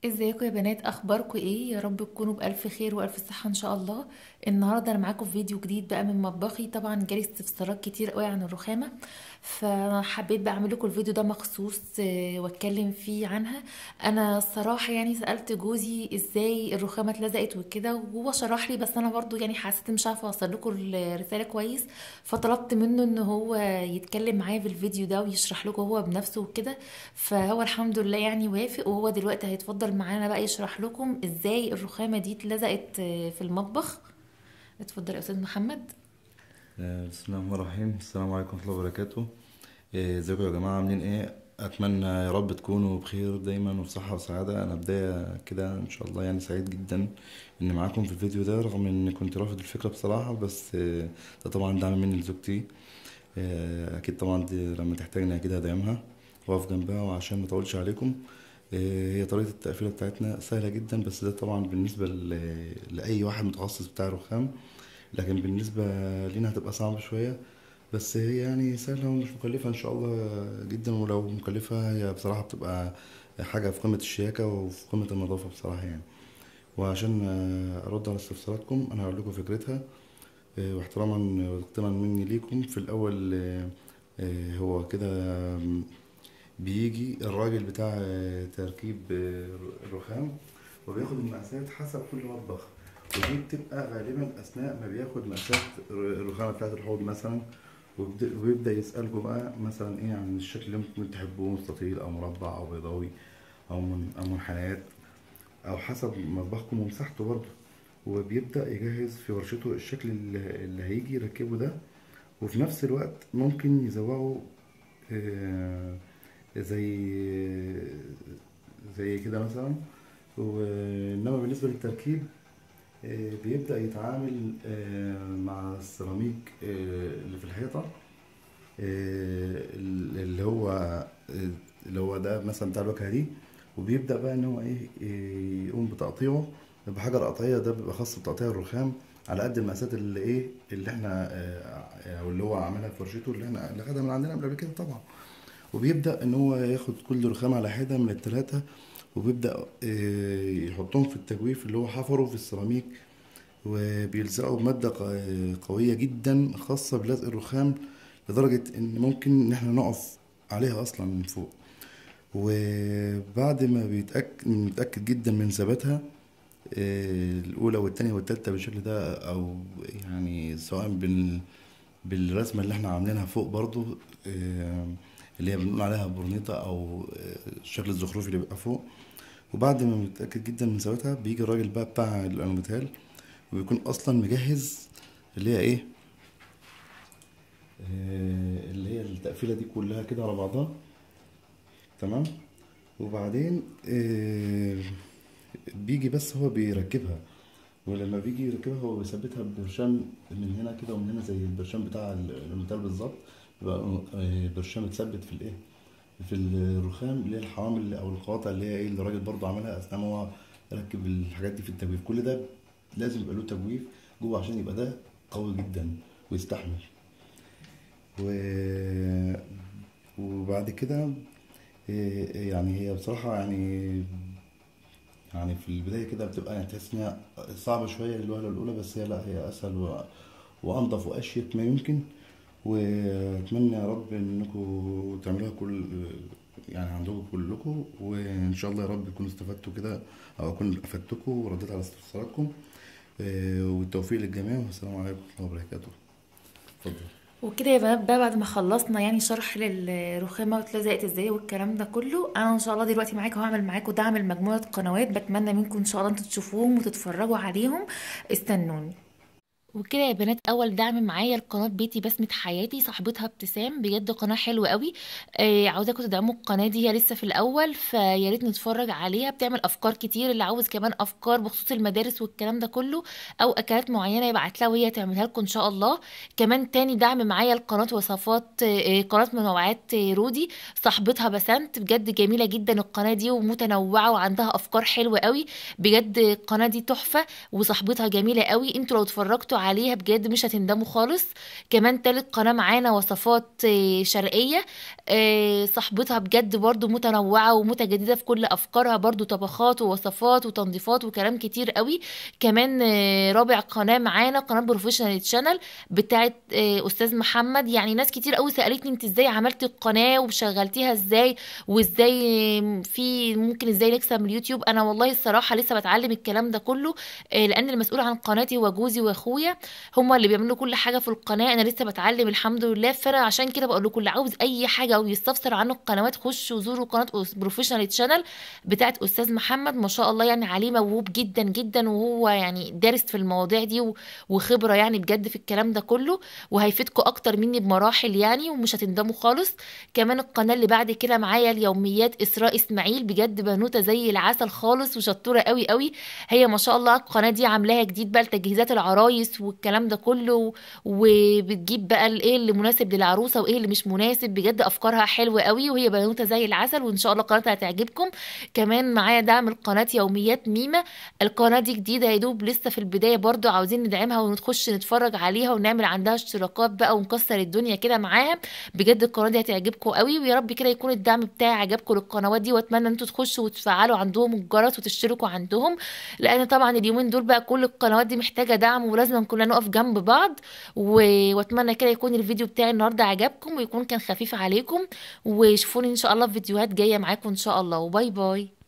ازيكم يا بنات اخباركم ايه يا رب تكونوا بالف خير والف صحه ان شاء الله النهارده انا معاكم في فيديو جديد بقى من مطبخي طبعا جالي استفسارات كتير قوي عن الرخامه فحبيت بقى اعمل لكم الفيديو ده مخصوص آه، واتكلم فيه عنها انا الصراحه يعني سالت جوزي ازاي الرخامه اتلزقت وكده وهو شرح لي بس انا برضو يعني حسيت مش عارفه اوصل لكم الرساله كويس فطلبت منه ان هو يتكلم معايا في الفيديو ده ويشرح لكم هو بنفسه وكده فهو الحمد لله يعني وافق وهو دلوقتي هيتفضل معانا بقى يشرح لكم ازاي الرخامه دي اتلزقت آه، في المطبخ اتفضل يا استاذ محمد آه، بسم الله الرحمن الرحيم السلام عليكم ورحمة الله وبركاته آه، ازيكم يا جماعة عاملين ايه اتمنى يا رب تكونوا بخير دايما وفي صحة وسعادة انا بداية كده ان شاء الله يعني سعيد جدا ان معاكم في الفيديو ده رغم ان كنت رافض الفكرة بصراحة بس آه، ده طبعا دعم مني لزوجتي آه، اكيد طبعا دي لما تحتاجني اكيد هدعمها واقف جنبها وعشان ما اطولش عليكم آه، هي طريقة التقفيلة بتاعتنا سهلة جدا بس ده طبعا بالنسبة ل- لأي واحد متخصص بتاع رخام لكن بالنسبة لينا هتبقى صعبة شوية بس هي يعني سهلة ومش مكلفة إن شاء الله جدا ولو مكلفة هي بصراحة بتبقى حاجة في قمة الشياكة وفي قمة النظافة بصراحة يعني وعشان أرد على استفساراتكم أنا هقول لكم فكرتها آه، واحتراما واقتراما مني ليكم في الأول آه، آه، هو كده آم، بيجي الراجل بتاع آه، تركيب آه، الرخام وبياخد المقاسات حسب كل مطبخ ودي بتبقى غالبا أثناء ما بياخد مقاسات الرخامة بتاعت الحوض مثلا وبد- ويبدأ يسألكم بقى مثلا إيه عن الشكل اللي ممكن تحبوه مستطيل أو مربع أو بيضاوي أو من أو منحنيات أو حسب مطبخكم ومساحته برضه وبيبدأ يجهز في ورشته الشكل اللي اللي هيجي يركبه ده وفي نفس الوقت ممكن يزوقه آه، زي زي كده مثلا وإنما بالنسبة للتركيب آه، بيبدأ يتعامل آه، مع السيراميك آه، اللي في الحيطة آه، اللي هو آه، اللي هو ده مثلا بتاع الواجهة دي وبيبدأ بقى إن هو إيه آه، يقوم بتقطيعه بحجر قطعية ده بيبقى خاص بتقطيع الرخام على قد المقاسات اللي إيه اللي إحنا آه، أو اللي هو عاملها في ورشته اللي إحنا اللي خدها من عندنا قبل كده طبعا وبيبدأ إن هو ياخد كل رخام على حدة من التلاتة وبيبدأ آه، يحطهم في التجويف اللي هو حفره في السيراميك وبيلزقوا بمادة ق- قوية جدا خاصة بلزق الرخام لدرجة إن ممكن إن إحنا نقف عليها أصلا من فوق وبعد ما بيتأكد متأكد جدا من ثباتها آه، الأولى والتانية والتالتة بالشكل ده أو يعني سواء بال بالرسمة اللي احنا عاملينها فوق برضو آه، اللي هي بنقول عليها برنيطة أو آه، الشكل الزخرفي اللي بيبقى فوق وبعد ما متأكد جدا من ثباتها بيجي الراجل بقى بتاع الألوميتال وبيكون أصلا مجهز اللي هي إيه آه، اللي هي التقفيلة دي كلها كده على بعضها تمام وبعدين آه، بيجي بس هو بيركبها ولما بيجي يركبها هو بيثبتها ببرشام من هنا كده ومن هنا زي البرشام بتاع ال- المثال بالظبط يبقى آه، برشام متثبت في الايه في الرخام اللي هي الحوامل او القواطع اللي هي ايه اللي الراجل برضه عملها اثناء ما هو ركب الحاجات دي في التجويف كل ده لازم يبقى له تجويف جوه عشان يبقى ده قوي جدا ويستحمل و... وبعد كده إيه، يعني هي بصراحة يعني يعني في البداية كده بتبقى يعني تحس إنها صعبة شوية للوهلة الأولى بس هي لا هي أسهل و... وأنظف وأشيك ما يمكن وأتمنى يا رب إنكم تعملوها كل يعني عندكم كلكم وإن شاء الله يا رب تكونوا استفدتوا كده أو أكون أفدتكم ورديت على استفساراتكم إيه، والتوفيق للجميع والسلام عليكم ورحمة الله وبركاته اتفضل وكده يا بنات بقى بعد ما خلصنا يعني شرح للرخامه واتلزقت ازاي والكلام ده كله انا ان شاء الله دلوقتي معاكم هعمل معاكم دعم لمجموعه قنوات بتمنى منكم ان شاء الله انتوا تشوفوهم وتتفرجوا عليهم استنوني وكده يا بنات اول دعم معايا لقناه بيتي بسمه حياتي صاحبتها ابتسام بجد قناه حلوه قوي آه عاوزاكم تدعموا القناه دي هي لسه في الاول فيا ريت نتفرج عليها بتعمل افكار كتير اللي عاوز كمان افكار بخصوص المدارس والكلام ده كله او اكلات معينه يبعت لها وهي تعملها لكم ان شاء الله كمان تاني دعم معايا لقناه وصفات آه قناه منوعات آه رودي صاحبتها بسنت بجد جميله جدا القناه دي ومتنوعه وعندها افكار حلوه قوي بجد القناه دي تحفه وصاحبتها جميله قوي انتوا لو اتفرجتوا عليها بجد مش هتندموا خالص كمان تالت قناة معانا وصفات آه، شرقية آه، صاحبتها بجد برضو متنوعة ومتجددة في كل أفكارها برضو طبخات ووصفات وتنظيفات وكلام كتير قوي كمان آه، رابع قناة معانا قناة بروفيشنال تشانل بتاعت آه، أستاذ محمد يعني ناس كتير قوي سألتني انت ازاي عملتي القناة وشغلتيها ازاي وازاي آه، في ممكن ازاي نكسب من اليوتيوب انا والله الصراحة لسه بتعلم الكلام ده كله آه، لان المسؤول عن قناتي هو جوزي واخويا هما اللي بيعملوا كل حاجة في القناة انا لسه بتعلم الحمد لله فانا عشان كده بقول لكم اللي عاوز اي حاجة او يستفسر عن القنوات خشوا زوروا قناة بروفيشنال تشانل بتاعت استاذ محمد ما شاء الله يعني عليه موهوب جدا جدا وهو يعني دارس في المواضيع دي و- وخبرة يعني بجد في الكلام ده كله وهيفيدكم اكتر مني بمراحل يعني ومش هتندموا خالص كمان القناة اللي بعد كده معايا اليوميات اسراء اسماعيل بجد بنوتة زي العسل خالص وشطورة قوي قوي هي ما شاء الله القناة دي عاملاها جديد بقى لتجهيزات العرايس والكلام ده كله وبتجيب بقى الايه اللي مناسب للعروسة وايه اللي مش مناسب بجد افكارها حلوة قوي وهي بنوتة زي العسل وان شاء الله قناتها هتعجبكم كمان معايا دعم القناة يوميات ميمة القناة دي جديدة يا دوب لسه في البداية برضو عاوزين ندعمها ونخش نتفرج عليها ونعمل عندها اشتراكات بقى ونكسر الدنيا كده معاها بجد القناة دي هتعجبكم قوي ويا رب كده يكون الدعم بتاعي عجبكم للقنوات دي واتمنى ان انتوا تخشوا وتفعلوا عندهم الجرس وتشتركوا عندهم لان طبعا اليومين دول بقى كل القنوات دي محتاجة دعم ولازم كلنا نقف جنب بعض و... واتمنى كده يكون الفيديو بتاعي النهارده عجبكم ويكون كان خفيف عليكم وشوفوني ان شاء الله في فيديوهات جاية معاكم ان شاء الله وباي باي